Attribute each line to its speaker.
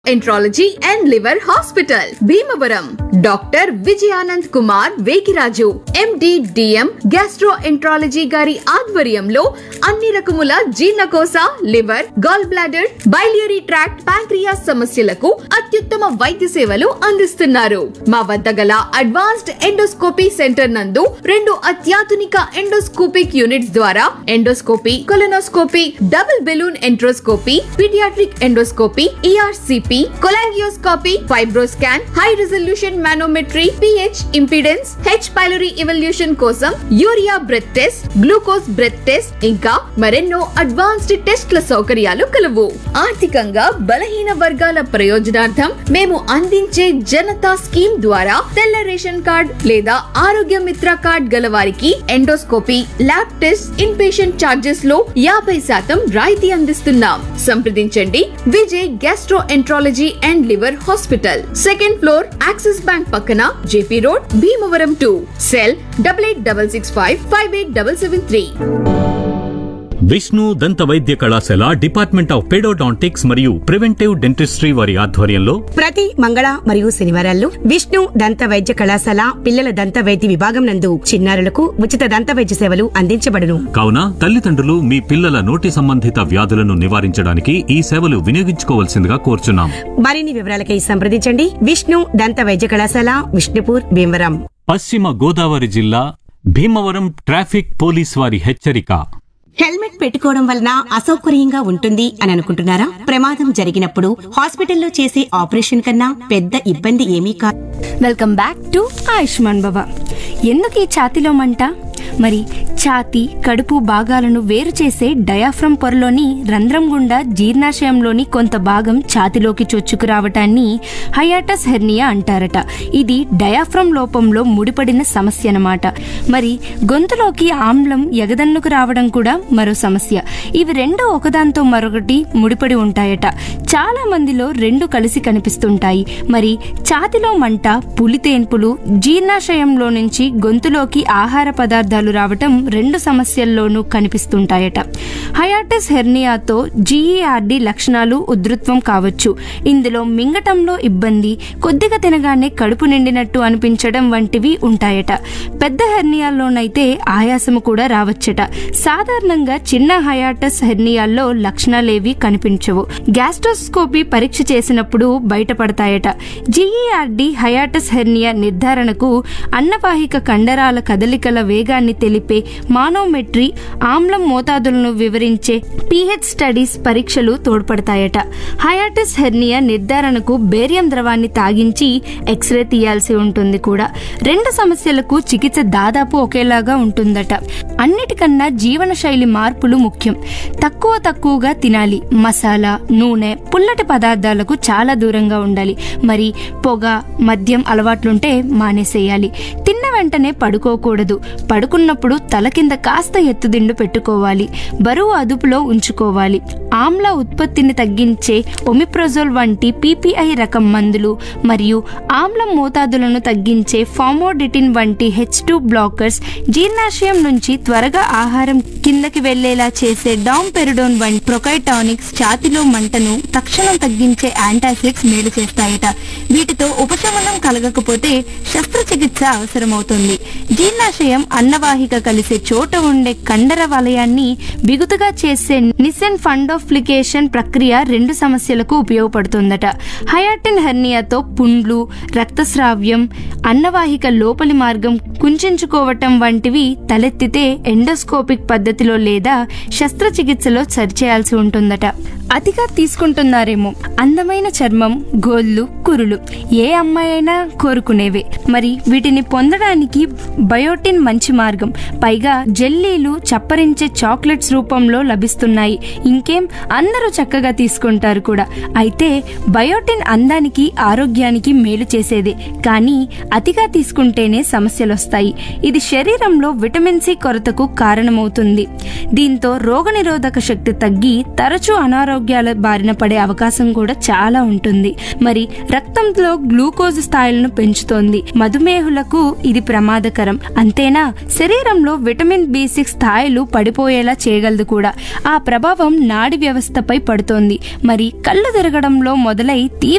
Speaker 1: enterology and liver hospital Bhimavaram doctor Vijayanand Kumar Vegiraju MD DM gastro enterology గారి ఆధ్వర్యంలో అన్ని రకముల జీర్ణకోశ liver gall bladder biliary tract pancreas సమస్యలకు అత్యుత్తమ వైద్య సేవలు అందిస్తున్నారు మా వద్ద గల అడ్వాన్స్డ్ ఎండోస్కోపీ సెంటర్ నందు రెండు అత్యాధునిక ఎండోస్కోపిక్ యూనిట్స్ ద్వారా endoscopy colonoscopy double balloon enteroscopy paediatric endoscopy ERCP cholangioscopy fibroscan high resolution manometry pH impedance H pylori evaluation కోసం urea breath test glucose breath test ఇంకా మరెన్నో అడ్వాన్స్డ్ టెస్ట్ల సౌకర్యాలు కలవు ఆర్థికంగా బలహీన వర్గాల ప్రయోజనార్థం మేము అందించే జనతా స్కీమ్ ద్వారా తెల్ల రేషన్ కార్డ్ లేదా ఆరోగ్య మిత్ర కార్డ్ గల వారికి endoscopy lab test inpatient charges లో యాభై శాతం రాయితీ అందిస్తున్నాం సంప్రదించండి Vijay gastro enterology and liver hospital second floor Axis bank పక్కన JP road Bhimavaram two cell double eight double six five five eight double seven three
Speaker 2: Vishnu దంత వైద్య కళాశాల డిపార్ట్మెంట్ ఆఫ్ పెడోడాంటిక్స్ మరియు ప్రివెంటివ్ డెంటిస్ట్రీ వారి ఆధ్వర్యంలో
Speaker 3: ప్రతి మంగళ మరియు శనివారాల్లో విష్ణు దంత వైద్య కళాశాల పిల్లల దంత వైద్య విభాగం నందు చిన్నారులకు ఉచిత దంత వైద్య సేవలు అందించబడును
Speaker 2: కావున తల్లిదండ్రులు మీ పిల్లల నోటి సంబంధిత వ్యాధులను నివారించడానికి ఈ సేవలు వినియోగించుకోవాల్సిందిగా కోరుచున్నాం
Speaker 3: మరిన్ని వివరాలకై సంప్రదించండి విష్ణు దంత వైద్య కళాశాల విష్ణుపూర్ భీమవరం
Speaker 2: పశ్చిమ గోదావరి జిల్లా భీమవరం ట్రాఫిక్ పోలీస్ వారి హెచ్చరిక
Speaker 3: హెల్మెట్ పెట్టుకోవడం వలన అసౌకర్యంగా ఉంటుంది అని అనుకుంటున్నారా ప్రమాదం జరిగినప్పుడు హాస్పిటల్లో చేసే ఆపరేషన్ కన్నా పెద్ద ఇబ్బంది ఏమీ కాదు
Speaker 4: welcome back to Ayushman Baba ఎందుకు ఈ ఛాతీలో మంట మరి ఛాతీ కడుపు భాగాలను వేరు చేసే డయాఫ్రమ్ పొరలోని రంధ్రం గుండా జీర్ణాశయంలోని కొంత భాగం ఛాతిలోకి చొచ్చుకు రావటాన్ని హయాటస్ హెర్నియా అంటారట ఇది డయాఫ్రమ్ లోపంలో ముడిపడిన సమస్య అన్నమాట మరి గొంతులోకి ఆమ్లం ఎగదన్నుకు రావడం కూడా మరో సమస్య ఇవి రెండు ఒకదాంతో మరొకటి ముడిపడి ఉంటాయట చాలా మందిలో రెండు కలిసి కనిపిస్తుంటాయి మరి ఛాతిలో మంట పులితేన్పులు జీర్ణాశయంలో నుంచి గొంతులోకి ఆహార పదార్థాలు రావటం రెండు సమస్యల్లోనూ కనిపిస్తుంటాయట హయాటిస్ హెర్నియాతో జీఈఆర్డి లక్షణాలు ఉధృత్వం కావచ్చు ఇందులో మింగటంలో ఇబ్బంది కొద్దిగా తినగానే కడుపు నిండినట్టు అనిపించడం వంటివి ఉంటాయట పెద్ద హెర్నియాల్లోనైతే ఆయాసము కూడా రావచ్చట సాధారణంగా చిన్న హయాటస్ హెర్నియాల్లో లక్షణాలేవి కనిపించవు గ్యాస్ట్రోస్కోపీ పరీక్ష చేసినప్పుడు బయటపడతాయట జీఈఆర్డి హయాటస్ హెర్నియా నిర్ధారణకు అన్నవాహిక కండరాల కదలికల వేగాన్ని తెలిపే మానోమెట్రీ ఆమ్లం మోతాదులను వివరించే పిహెచ్ స్టడీస్ పరీక్షలు తోడ్పడతాయట హయాటిస్ హెర్నియా నిర్ధారణకు బేరియం ద్రవాన్ని తాగించి ఎక్స్రే తీయాల్సి ఉంటుంది కూడా రెండు సమస్యలకు చికిత్స దాదాపు ఒకేలాగా ఉంటుందట అన్నిటికన్నా జీవనశైలి మార్పులు ముఖ్యం తక్కువ తక్కువగా తినాలి మసాలా నూనె పుల్లటి పదార్థాలకు చాలా దూరంగా ఉండాలి మరి పొగ మద్యం అలవాట్లుంటే మానేసేయాలి తిన్న వెంటనే పడుకోకూడదు పడుకున్నప్పుడు తల కింద కాస్త ఎత్తుదిండు పెట్టుకోవాలి బరువు అదుపులో ఉంచుకోవాలి ఆమ్ల ఉత్పత్తిని తగ్గించే ఒమిప్రోజోల్ వంటి పీపీఐ రకం మందులు మరియు ఆమ్లం మోతాదులను తగ్గించే ఫామోడిటిన్ వంటి హెచ్ టూ బ్లాకర్స్ జీర్ణాశయం నుంచి త్వరగా ఆహారం కిందకి వెళ్లేలా చేసే డామ్ పెరిడోన్ వంటి ప్రొకైటానిక్స్ ఛాతిలో మంటను తక్షణం తగ్గించే యాంటాసిడ్స్ మేలు చేస్తాయట వీటితో ఉపశమనం కలగకపోతే శస్త్రచికిత్స అవసరమవుతుంది జీర్ణాశయం అన్నవాహిక కలిసే చోట ఉండే కండర వలయాన్ని బిగుతుగా చేసే నిసెన్ ఫండోఫ్లికేషన్ ప్రక్రియ రెండు సమస్యలకు ఉపయోగపడుతుందట హయాటిన్ హెర్నియాతో పుండ్లు రక్తస్రావ్యం అన్నవాహిక లోపలి మార్గం కుంచుకోవటం వంటివి తలెత్తితే ఎండోస్కోపిక్ పద్ధతిలో లేదా శస్త్రచికిత్సలో సరిచేయాల్సి ఉంటుందట అతిగా తీసుకుంటున్నారేమో అందమైన చర్మం గోళ్ళు కురులు ఏ అమ్మాయి అయినా కోరుకునేవే మరి వీటిని పొందడానికి బయోటిన్ మంచి మార్గం పైగా జెల్లీలు చప్పరించే చాక్లెట్స్ రూపంలో లభిస్తున్నాయి ఇంకేం అందరూ చక్కగా తీసుకుంటారు కూడా అయితే బయోటిన్ అందానికి ఆరోగ్యానికి మేలు చేసేదే కానీ అతిగా తీసుకుంటేనే సమస్యలు వస్తాయి ఇది శరీరంలో విటమిన్ సి కొరతకు కారణమవుతుంది దీంతో రోగనిరోధక శక్తి తగ్గి తరచూ అనారోగ్యాల బారిన పడే అవకాశం కూడా చాలా ఉంటుంది మరి రక్త రక్తంలో గ్లూకోజ్ స్థాయిలను పెంచుతోంది మధుమేహులకు ఇది ప్రమాదకరం అంతేనా శరీరంలో విటమిన్ బి సిక్స్ స్థాయిలు పడిపోయేలా చేయగలదు కూడా ఆ ప్రభావం నాడి వ్యవస్థపై పడుతోంది మరి కళ్ళు తిరగడంలో మొదలై తీవ్ర